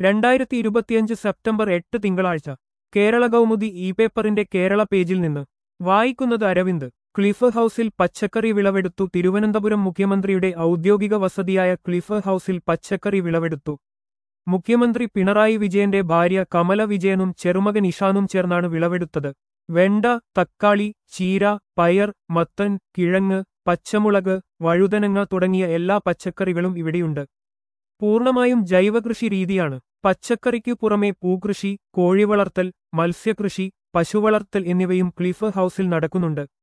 രണ്ടായിരത്തി ഇരുപത്തിയഞ്ച് സെപ്റ്റംബർ എട്ട് തിങ്കളാഴ്ച കേരള കൗമുദി ഇ പേപ്പറിന്റെ കേരള പേജിൽ നിന്ന് വായിക്കുന്നത് അരവിന്ദ് ക്ലിഫ് ഹൌസിൽ പച്ചക്കറി വിളവെടുത്തു തിരുവനന്തപുരം മുഖ്യമന്ത്രിയുടെ ഔദ്യോഗിക വസതിയായ ക്ലിഫ് ഹൌസിൽ പച്ചക്കറി വിളവെടുത്തു മുഖ്യമന്ത്രി പിണറായി വിജയന്റെ ഭാര്യ കമല വിജയനും ചെറുമകൻ ഇഷാനും ചേർന്നാണ് വിളവെടുത്തത് വെണ്ട തക്കാളി ചീര പയർ മത്തൻ കിഴങ്ങ് പച്ചമുളക് വഴുതനങ്ങ തുടങ്ങിയ എല്ലാ പച്ചക്കറികളും ഇവിടെയുണ്ട് പൂർണ്ണമായും ജൈവകൃഷി രീതിയാണ് പച്ചക്കറിക്കു പുറമെ പൂകൃഷി കോഴിവളർത്തൽ മത്സ്യകൃഷി പശുവളർത്തൽ എന്നിവയും ക്ലിഫ് ഹൌസിൽ നടക്കുന്നുണ്ട്